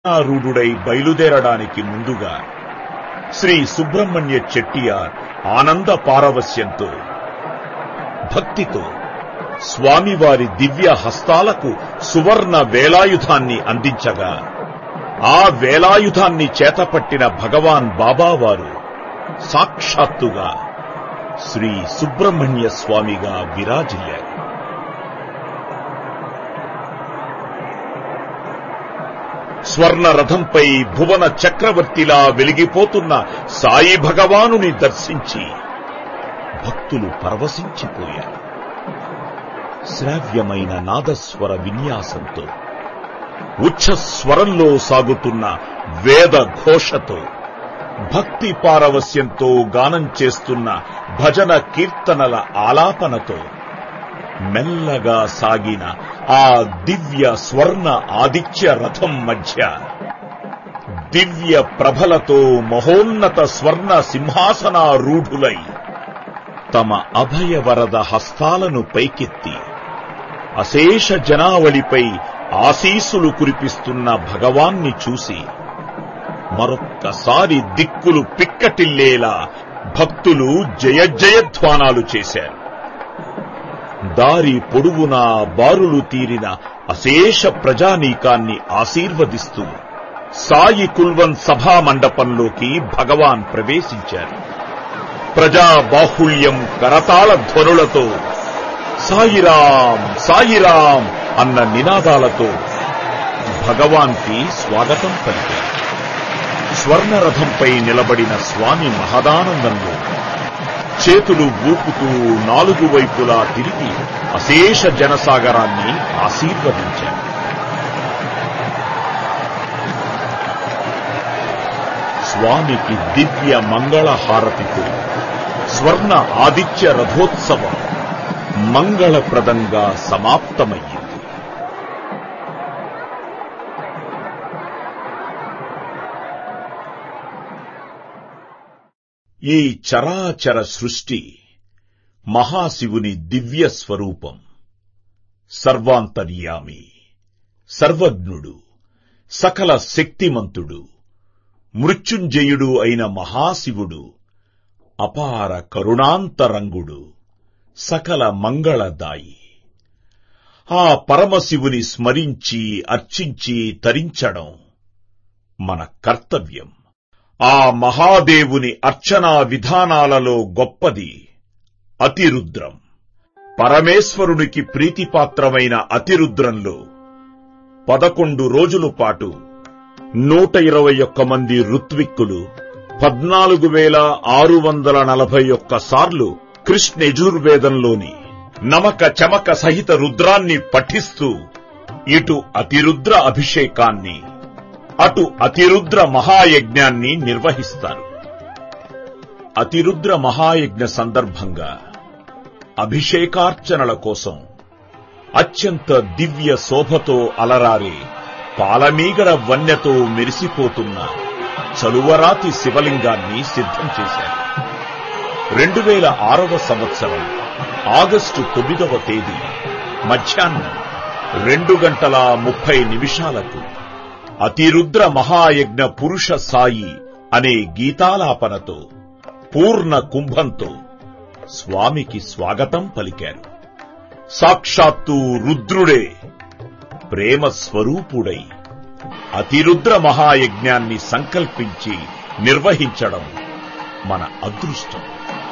రూఢుడై బయలుదేరడానికి ముందుగా శ్రీ సుబ్రహ్మణ్య చెట్టియార్ ఆనంద పారవస్యంతో భక్తితో స్వామివారి దివ్య హస్తాలకు సువర్ణ వేలాయుధాన్ని అందించగా ఆ వేలాయుధాన్ని చేతపట్టిన భగవాన్ బాబావారు సాక్షాత్తుగా శ్రీ సుబ్రహ్మణ్య స్వామిగా విరాజిల్లారు స్వర్ణ రథంపై భువన చక్రవర్తిలా వెలిగిపోతున్న సాయి భగవానుని దర్శించి భక్తులు పరవశించిపోయారు శ్రావ్యమైన నాదస్వర విన్యాసంతో ఉచ్ఛస్వరంలో సాగుతున్న వేద ఘోషతో భక్తి పారవస్యంతో గానం చేస్తున్న భజన కీర్తనల ఆలాపనతో మెల్లగా సాగిన ఆ దివ్య స్వర్ణ ఆదిత్య రథం మధ్య దివ్య ప్రభలతో మహోన్నత స్వర్ణ సింహాసనారూఢులై తమ అభయవరద హస్తాలను పైకెత్తి అశేష జనావళిపై ఆశీసులు కురిపిస్తున్న భగవాన్ని చూసి మరొక్కసారి దిక్కులు పిక్కటిల్లేలా భక్తులు జయజయధ్వానాలు చేశారు దారి పొడుగునా బారులు తీరిన అశేష ప్రజానీకాన్ని ఆశీర్వదిస్తూ సాయి కుల్వన్ సభా మండపంలోకి భగవాన్ ప్రవేశించారు ప్రజా బాహుళ్యం కరతాళ ధ్వనులతో సాయిరాం సాయిరాం అన్న నినాదాలతో భగవాన్కి స్వాగతం పలికారు స్వర్ణరథంపై నిలబడిన స్వామి మహదానందంలో చేతులు ఊపుతూ నాలుగు వైపులా తిరిగి అశేష జనసాగరాన్ని ఆశీర్వదించారు స్వామికి దివ్య మంగళ హారతితో స్వర్ణ ఆదిత్య రథోత్సవం మంగళప్రదంగా సమాప్తమయ్యింది ఈ చరాచర సృష్టి మహాశివుని దివ్య స్వరూపం సర్వాంతర్యామి సర్వజ్ఞుడు సకల శక్తిమంతుడు మృత్యుంజయుడు అయిన మహాశివుడు అపార కరుణాంతరంగుడు సకల మంగళదాయి ఆ పరమశివుని స్మరించి అర్చించి తరించడం మన కర్తవ్యం ఆ మహాదేవుని అర్చనా విధానాలలో గొప్పది అతిరుద్రం పరమేశ్వరునికి ప్రీతిపాత్రమైన అతిరుద్రంలో పదకొండు రోజుల పాటు నూట ఇరవై ఒక్క మంది ఋత్విక్కులు పద్నాలుగు వేల ఆరు వందల నలభై ఒక్క సార్లు కృష్ణ యజుర్వేదంలోని నమక చమక సహిత రుద్రాన్ని పఠిస్తూ ఇటు అతిరుద్ర అభిషేకాన్ని అటు అతిరుద్ర మహాయజ్ఞాన్ని నిర్వహిస్తారు అతిరుద్ర మహాయజ్ఞ సందర్భంగా అభిషేకార్చనల కోసం అత్యంత దివ్య శోభతో అలరారే పాలమీగడ వన్యతో మెరిసిపోతున్న చలువరాతి శివలింగాన్ని సిద్ధం చేశారు రెండు వేల ఆరవ సంవత్సరం ఆగస్టు తొమ్మిదవ తేదీ మధ్యాహ్నం రెండు గంటల ముప్పై నిమిషాలకు అతిరుద్ర మహాయజ్ఞ పురుష సాయి అనే గీతాలాపనతో పూర్ణ కుంభంతో స్వామికి స్వాగతం పలికారు సాక్షాత్తు రుద్రుడే ప్రేమ స్వరూపుడై అతిరుద్ర మహాయజ్ఞాన్ని సంకల్పించి నిర్వహించడం మన అదృష్టం